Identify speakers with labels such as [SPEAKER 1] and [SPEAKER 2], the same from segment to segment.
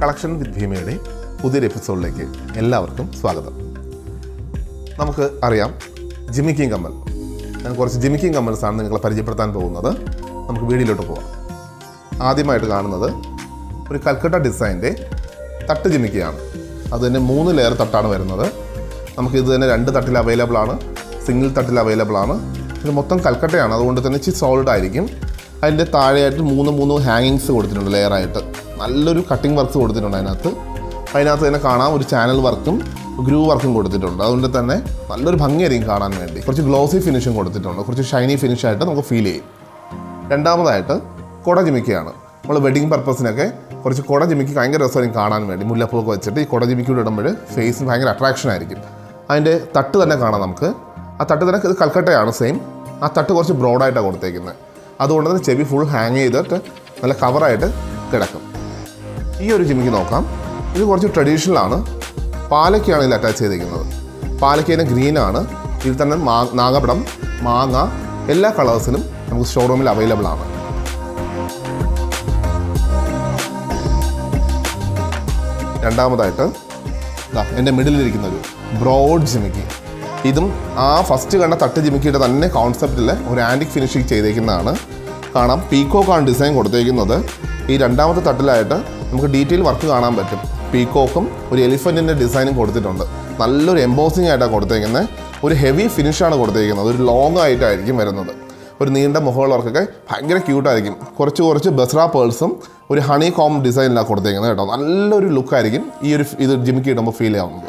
[SPEAKER 1] collection വിത്ത് ഭീമയുടെ പുതിയൊരു എപ്പിസോഡിലേക്ക് എല്ലാവർക്കും സ്വാഗതം നമുക്ക് അറിയാം ജിമിക്കിങ് കമ്മൽ ഞാൻ കുറച്ച് ജിമിക്കിങ് കമ്മൽസ് ആണ് നിങ്ങളെ പരിചയപ്പെടുത്താൻ പോകുന്നത് നമുക്ക് വീഡിയോയിലോട്ട് പോവാം ആദ്യമായിട്ട് കാണുന്നത് ഒരു കൽക്കട്ട ഡിസൈൻ്റെ തട്ട് ജിമിക്കിയാണ് അത് തന്നെ മൂന്ന് ലെയർ തട്ടാണ് വരുന്നത് നമുക്ക് ഇത് തന്നെ രണ്ട് തട്ടിൽ അവൈലബിൾ ആണ് സിംഗിൾ തട്ടിൽ അവൈലബിൾ ആണ് ഇത് മൊത്തം കൽക്കട്ടയാണ് അതുകൊണ്ട് തന്നെ ഇച്ചിരി സോളിഡ് ആയിരിക്കും അതിൻ്റെ താഴെയായിട്ട് മൂന്ന് മൂന്ന് ഹാങ്ങിങ്സ് കൊടുത്തിട്ടുണ്ട് ലെയറായിട്ട് നല്ലൊരു കട്ടിംഗ് വർക്ക്സ് കൊടുത്തിട്ടുണ്ട് അതിനകത്ത് അതിനകത്ത് തന്നെ കാണാം ഒരു ചാനൽ വർക്കും ഗ്രൂ വർക്കും കൊടുത്തിട്ടുണ്ട് അതുകൊണ്ട് തന്നെ നല്ലൊരു ഭംഗിയായിരിക്കും കാണാൻ വേണ്ടി കുറച്ച് ഗ്ലോസി ഫിനിഷും കൊടുത്തിട്ടുണ്ട് കുറച്ച് ഷൈനി ഫിനിഷ് ആയിട്ട് നമുക്ക് ഫീൽ ചെയ്യും രണ്ടാമതായിട്ട് കുട ജിമിക്കയാണ് നമ്മൾ വെഡിങ് പർപ്പസിനൊക്കെ കുറച്ച് കുട ജിമിക്ക് ഭയങ്കര രസമായിരിക്കും കാണാൻ വേണ്ടി മുല്ലപ്പൂവൊക്കെ വെച്ചിട്ട് ഈ കുട ജിമിക്കൂടെ ഇടുമ്പോൾ ഫേസിന് ഭയങ്കര അട്രാക്ഷൻ ആയിരിക്കും അതിൻ്റെ തട്ട് തന്നെ കാണാം നമുക്ക് ആ തട്ട് തന്നെ ഇത് കൽക്കട്ടയാണ് സെയിം ആ തട്ട് കുറച്ച് ബ്രോഡായിട്ടാണ് കൊടുത്തേക്കുന്നത് അതുകൊണ്ട് തന്നെ ചെവി ഫുൾ ഹാങ് ചെയ്തിട്ട് നല്ല കവറായിട്ട് കിടക്കും ഈ ഒരു ജിമിക്ക് നോക്കാം ഇത് കുറച്ച് ട്രഡീഷണൽ ആണ് പാലക്കയാണ് ഇതിൽ അറ്റാച്ച് ചെയ്തിരിക്കുന്നത് പാലക്കേനെ ഗ്രീനാണ് ഇതിൽ തന്നെ മാ നാഗപടം മാങ്ങ എല്ലാ കളേഴ്സിലും നമുക്ക് ഷോറൂമിൽ അവൈലബിൾ ആണ് രണ്ടാമതായിട്ട് ദാ എൻ്റെ മിഡിലിരിക്കുന്ന ഒരു ബ്രോഡ് ജിമിക്കി ഇതും ആ ഫസ്റ്റ് കണ്ട തട്ട് ജിമിക്കിയുടെ തന്നെ കോൺസെപ്റ്റിൽ ഒരു ആൻറ്റിക് ഫിനിഷിങ് ചെയ്തേക്കുന്നതാണ് കാണാം പീക്കോക്കാണ് ഡിസൈൻ കൊടുത്തേക്കുന്നത് ഈ രണ്ടാമത്തെ തട്ടിലായിട്ട് നമുക്ക് ഡീറ്റെയിൽ വർക്ക് കാണാൻ പറ്റും പീക്കോക്കും ഒരു എലിഫൻറ്റിൻ്റെ ഡിസൈനും കൊടുത്തിട്ടുണ്ട് നല്ലൊരു എംബോസിങ് ആയിട്ടാണ് കൊടുത്തേക്കുന്നത് ഒരു ഹെവി ഫിനിഷാണ് കൊടുത്തേക്കുന്നത് ഒരു ലോങ് ആയിട്ടായിരിക്കും വരുന്നത് ഒരു നീണ്ട മുഖമുള്ളവർക്കൊക്കെ ഭയങ്കര ക്യൂട്ടായിരിക്കും കുറച്ച് കുറച്ച് ബസ്ര പേൾസും ഒരു ഹണി കോം ഡിസൈനിലാണ് കൊടുത്തേക്കുന്നത് കേട്ടോ നല്ലൊരു ലുക്കായിരിക്കും ഈ ഒരു ഇത് ജിമിക്ക് ഇടുമ്പോൾ ഫീൽ ആവുന്നത്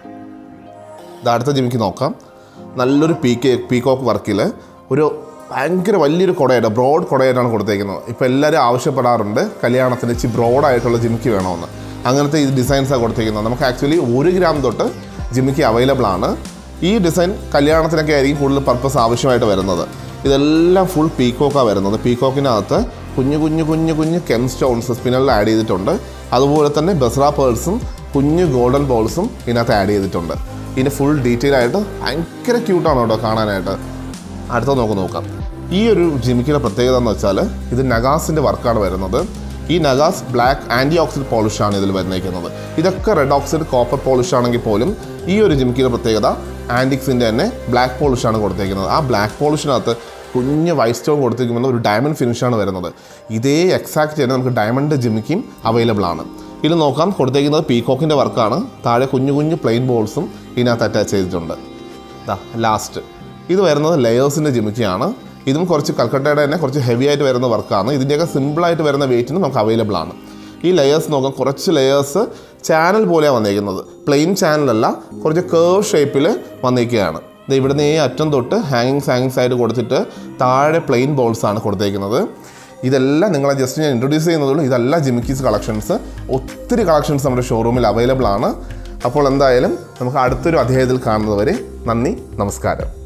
[SPEAKER 1] ഇത് അടുത്ത ജിമിക്ക് നോക്കാം നല്ലൊരു പീക്ക് പീകോക്ക് വർക്കിൽ ഒരു ഭയങ്കര വലിയൊരു കുടയായിട്ട് ബ്രോഡ് കുടയായിട്ടാണ് കൊടുത്തേക്കുന്നത് ഇപ്പോൾ എല്ലാവരും ആവശ്യപ്പെടാറുണ്ട് കല്യാണത്തിന് ഇച്ചിരി ബ്രോഡായിട്ടുള്ള ജിമിക്ക് വേണമെന്ന് അങ്ങനത്തെ ഈ ഡിസൈൻസാണ് കൊടുത്തേക്കുന്നത് നമുക്ക് ആക്ച്വലി ഒരു ഗ്രാം തൊട്ട് ജിമിക്ക് അവൈലബിൾ ആണ് ഈ ഡിസൈൻ കല്യാണത്തിനൊക്കെ ആയിരിക്കും കൂടുതൽ പർപ്പസ് ആവശ്യമായിട്ട് വരുന്നത് ഇതെല്ലാം ഫുൾ പീക്കോക്കാണ് വരുന്നത് പീക്കോക്കിനകത്ത് കുഞ്ഞു കുഞ്ഞു കുഞ്ഞു കുഞ്ഞു കെം സ്റ്റോൺസ് സ്പിന്നറിൽ ആഡ് ചെയ്തിട്ടുണ്ട് അതുപോലെ തന്നെ ബസ്ര പേൾസും കുഞ്ഞു ഗോൾഡൻ ബോൾസും ഇതിനകത്ത് ആഡ് ചെയ്തിട്ടുണ്ട് ഇതിന് ഫുൾ ഡീറ്റെയിൽ ആയിട്ട് ഭയങ്കര ക്യൂട്ടാണ് കേട്ടോ കാണാനായിട്ട് അടുത്ത നമുക്ക് നോക്കാം ഈ ഒരു ജിമിക്കിയുടെ പ്രത്യേകത എന്ന് വെച്ചാൽ ഇത് നഗാസിൻ്റെ വർക്കാണ് വരുന്നത് ഈ നഗാസ് ബ്ലാക്ക് ആൻറ്റി ഓക്സിഡ് പോളിഷാണ് ഇതിൽ വന്നേക്കുന്നത് ഇതൊക്കെ റെഡ് ഓക്സൈഡ് കോപ്പർ പോളിഷ് ആണെങ്കിൽ പോലും ഈ ഒരു ജിമിക്കിയുടെ പ്രത്യേകത ആൻറ്റിക്സിൻ്റെ തന്നെ ബ്ലാക്ക് പോളിഷാണ് കൊടുത്തേക്കുന്നത് ആ ബ്ലാക്ക് പോളിഷിനകത്ത് കുഞ്ഞ് വൈറ്റ് സ്റ്റോൺ കൊടുത്തിരിക്കുന്ന ഒരു ഡയമണ്ട് ഫിനിഷാണ് വരുന്നത് ഇതേ എക്സാക്റ്റ് തന്നെ നമുക്ക് ഡയമണ്ട് ജിമിക്കും അവൈലബിൾ ആണ് ഇത് നോക്കാം കൊടുത്തേക്കുന്നത് പീകോക്കിൻ്റെ വർക്കാണ് താഴെ കുഞ്ഞു കുഞ്ഞു പ്ലെയിൻ ബോൾസും ഇതിനകത്ത് അറ്റാച്ച് ചെയ്തിട്ടുണ്ട് ദാ ലാസ്റ്റ് ഇത് വരുന്നത് ലെയേഴ്സിൻ്റെ ജിമിക്കിയാണ് ഇതും കുറച്ച് കൽക്കട്ടയുടെ തന്നെ കുറച്ച് ഹെവി ആയിട്ട് വരുന്ന വർക്കാണ് ഇതിൻ്റെയൊക്കെ സിമ്പിളായിട്ട് വരുന്ന വെയിറ്റിന് നമുക്ക് അവൈലബിൾ ആണ് ഈ ലെയേഴ്സ് നോക്കാം കുറച്ച് ലെയേഴ്സ് ചാനൽ പോലെയാണ് വന്നേക്കുന്നത് പ്ലെയിൻ ചാനലല്ല കുറച്ച് കേർവ് ഷേപ്പിൽ വന്നേക്കുകയാണ് ഇത് ഇവിടുന്ന് ഈ അറ്റം തൊട്ട് ഹാങ്ങിങ്സ് ഹാങ്ങിങ്സ് ആയിട്ട് കൊടുത്തിട്ട് താഴെ പ്ലെയിൻ ബോൾസ് ആണ് കൊടുത്തേക്കുന്നത് ഇതെല്ലാം നിങ്ങളെ ജസ്റ്റ് ഞാൻ ഇൻട്രൊഡ്യൂസ് ചെയ്യുന്നതുള്ളൂ ഇതല്ല ജിമിക്കീസ് കളക്ഷൻസ് ഒത്തിരി കളക്ഷൻസ് നമ്മുടെ ഷോറൂമിൽ അവൈലബിൾ ആണ് അപ്പോൾ എന്തായാലും നമുക്ക് അടുത്തൊരു അധ്യായത്തിൽ കാണുന്നതുവരെ നന്ദി നമസ്കാരം